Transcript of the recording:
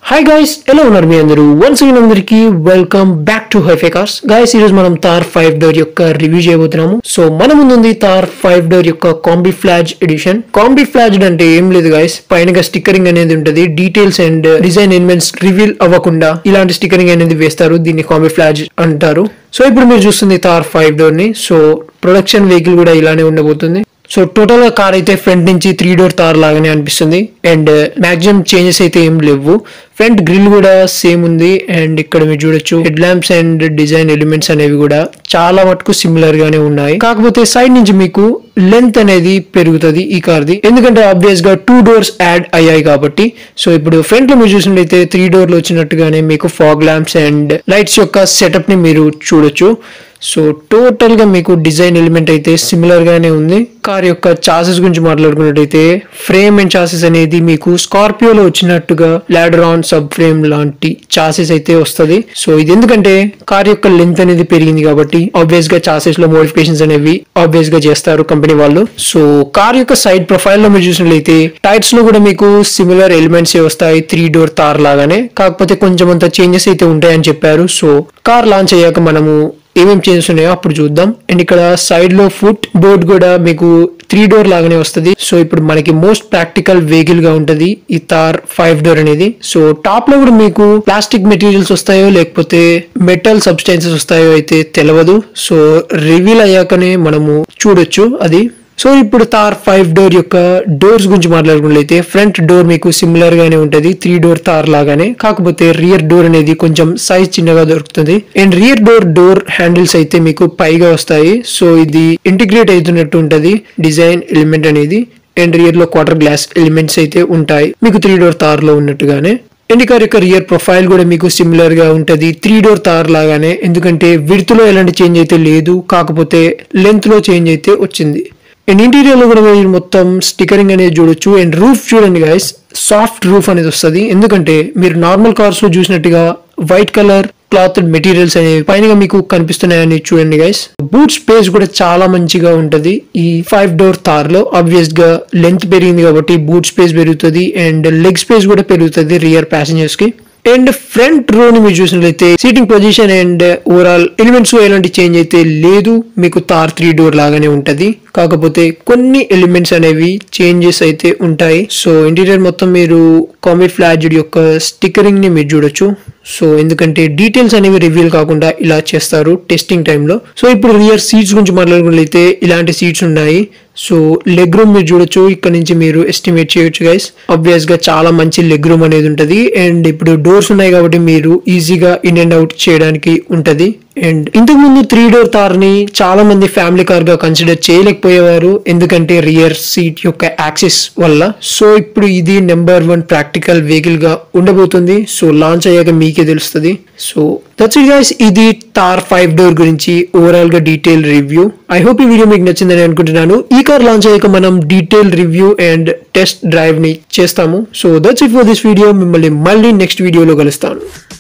hi guys ఎలా ఉన్నారు మీ అందరూ వన్స్ అగైన్ అందరికి welcome back to hifi cars guys ఈ రోజు మనం తార్ ఫైవ్ డోర్ యొక్క రివ్యూ చేయబోతున్నాము సో మన ముందుంది తార్ ఫైవ్ డోర్ యొక్క camouflage edition camouflage అంటే ఏం లేదు గాయస్ పైన స్టిక్కరింగ్ అనేది ఉంటది details and design elements reveal అవ్వకుండా ఇలాంటి స్టిక్కరింగ్ అనేది వేస్తారు దీన్ని కాంబీ ఫ్లాజ్ అంటారు సో ఇప్పుడు మీరు చూస్తుంది తార్ ఫైవ్ డోర్ ని సో ప్రొడక్షన్ వెహికల్ కూడా ఇలానే ఉండబోతుంది సో టోటల్ గా కార్ అయితే ఫ్రంట్ నుంచి త్రీ డోర్ తార్ లాగానే అనిపిస్తుంది అండ్ మాక్సిమం చేంజెస్ అయితే ఏం లేవు ఫ్రంట్ గ్రిల్ కూడా సేమ్ ఉంది అండ్ ఇక్కడ మీరు చూడొచ్చు head lamps and design elements అనేవి కూడా చాలా మటుకు సిమిలర్ గానే ఉన్నాయి కాకపోతే సైడ్ నుంచి మీకు లెంత్ అనేది పెరుగుతుంది ఈ కార్ది ఎందుకంటే ఆబ్వియస్ గా టూ డోర్స్ యాడ్ అయ్యాయి కాబట్టి సో ఇప్పుడు ఫ్రంట్ లో మీరు చూసినట్లయితే త్రీ డోర్ లో వచ్చినట్టుగానే మీకు ఫాగ్ ల్యాంప్స్ అండ్ లైట్స్ యొక్క సెటప్ ని మీరు చూడొచ్చు సో టోటల్ గా మీకు డిజైన్ ఎలిమెంట్ అయితే సిమిలర్ గానే ఉంది కార్ యొక్క చాసెస్ గురించి మాట్లాడుకున్నట్టయితే ఫ్రేమ్ అండ్ చాసెస్ అనేది మీకు స్కార్పియోలో వచ్చినట్టుగా లాడర్ ఆన్ సబ్ ఫ్రేమ్ లాంటి చాసెస్ అయితే వస్తది సో ఇది ఎందుకంటే కార్ యొక్క లెంత్ అనేది పెరిగింది కాబట్టి ఆబ్వియస్ గా చాసెస్ లో మోడిఫికేషన్స్ అనేవి ఆబ్వియస్ గా చేస్తారు కంపెనీ వాళ్ళు సో కార్ యొక్క సైడ్ ప్రొఫైల్ లో మీరు చూసినట్లయితే టైర్స్ లో కూడా మీకు సిమిలర్ ఎలిమెంట్స్ వస్తాయి త్రీ డోర్ తార్ లాగానే కాకపోతే కొంచెం అంత చేంజెస్ అయితే ఉంటాయని చెప్పారు సో కార్ లాంచ్ అయ్యాక మనము ఏమేమి చేంజెస్ ఉన్నాయో అప్పుడు చూద్దాం అండ్ ఇక్కడ సైడ్ లో ఫుట్ బోర్డ్ కూడా మీకు త్రీ డోర్ లాగానే వస్తుంది సో ఇప్పుడు మనకి మోస్ట్ ప్రాక్టికల్ వెహికల్ గా ఉంటది ఈ తార్ ఫైవ్ డోర్ అనేది సో టాప్ లో కూడా మీకు ప్లాస్టిక్ మెటీరియల్స్ వస్తాయో లేకపోతే మెటల్ సబ్స్టెన్సెస్ వస్తాయో అయితే తెలియదు సో రివీల్ అయ్యాకనే మనము చూడొచ్చు అది సో ఇప్పుడు తార్ ఫైవ్ డోర్ యొక్క డోర్స్ గురించి మాట్లాడుకున్నట్లయితే ఫ్రంట్ డోర్ మీకు సిమిలర్ గానే ఉంటది త్రీ డోర్ తార్ లాగానే కాకపోతే రియర్ డోర్ అనేది కొంచెం సైజ్ చిన్నగా దొరుకుతుంది and rear door door handles అయితే మీకు పైగా వస్తాయి సో ఇది ఇంటిగ్రేట్ అవుతున్నట్టు ఉంటది డిజైన్ ఎలిమెంట్ అనేది అండ్ రియర్ లో క్వార్టర్ గ్లాస్ ఎలిమెంట్స్ అయితే ఉంటాయి మీకు త్రీ డోర్ తార్ లో ఉన్నట్టుగానే అండ్ కార్ యొక్క రియర్ ప్రొఫైల్ కూడా మీకు సిమిలర్ గా ఉంటది త్రీ డోర్ తార్ లాగానే ఎందుకంటే విడ్త్ లో ఎలాంటి చేంజ్ అయితే లేదు కాకపోతే లెంత్ లో చేంజ్ అయితే వచ్చింది అండ్ ఇంటీరియర్ లో కూడా మీరు మొత్తం స్టికరింగ్ అనేది చూడొచ్చు అండ్ రూఫ్ చూడండి గైస్ సాఫ్ట్ రూఫ్ అనేది వస్తుంది ఎందుకంటే మీరు నార్మల్ కార్స్ లో చూసినట్టుగా వైట్ కలర్ క్లాత్ మెటీరియల్స్ అనేవి పైన మీకు కనిపిస్తున్నాయని చూడండి గైస్ బూట్ స్పేస్ కూడా చాలా మంచిగా ఉంటది ఈ ఫైవ్ డోర్ తార్ లో ఆబ్వియస్ గా లెంత్ పెరిగింది కాబట్టి బూట్ స్పేస్ పెరుగుతుంది అండ్ లెగ్ స్పేస్ కూడా పెరుగుతుంది రియర్ ప్యాసింజర్స్ కి అండ్ ఫ్రంట్ రో ని మీరు చూసినట్లయితే seating position and overall elements ఎలాంటి చేంజ్ అయితే లేదు మీకు తార్ త్రీ డోర్ లాగానే ఉంటది కాకపోతే కొన్ని ఎలిమెంట్స్ అనేవి చేంజెస్ అయితే ఉంటాయి సో ఇంటీరియర్ మొత్తం మీరు కామెట్ ఫ్లాజ్డ్ యొక్క స్టిక్కరింగ్ ని మీరు చూడొచ్చు సో ఎందుకంటే డీటెయిల్స్ అనేవి రివీల్ కాకుండా ఇలా చేస్తారు టెస్టింగ్ టైంలో సో ఇప్పుడు రియర్ సీట్స్ గురించి మాట్లాడుకున్నట్లయితే ఇలాంటి సీట్స్ ఉన్నాయి సో లెగ్ రూమ్ మీరు చూడొచ్చు ఇక్కడ నుంచి మీరు ఎస్టిమేట్ చేయొచ్చు గైస్ ఆబ్వియస్ గా చాలా మంచి లెగ్ రూమ్ అనేది ఉంటది అండ్ ఇప్పుడు డోర్స్ ఉన్నాయి కాబట్టి మీరు ఈజీగా ఇన్ అండ్ అవుట్ చేయడానికి ఉంటది అండ్ ఇంతకు ముందు త్రీ డోర్ తార్ ని చాలా మంది ఫ్యామిలీ కార్ గా కన్సిడర్ చేయలేకపోయేవారు ఎందుకంటే రియర్ సీట్ యొక్క యాక్సెస్ వల్ల సో ఇప్పుడు ఇది నెంబర్ వన్ ప్రాక్టికల్ వెహికల్ గా ఉండబోతుంది సో లాంచ్ అయ్యాక మీకే తెలుస్తుంది సో దట్స్ ఇట్ గైస్ ఇది తార్ ఫైవ్ డోర్ గురించి ఓవరాల్ గా డీటెయిల్ రివ్యూ ఐ హోప్ ఈ వీడియో మీకు నచ్చిందని అనుకుంటున్నాను ఈ కార్ లాంచ్ అయ్యాక మనం detail review and test drive ని చేస్తాము so that's it for this video మిమ్మల్ని మళ్ళీ నెక్స్ట్ వీడియోలో కలుస్తాను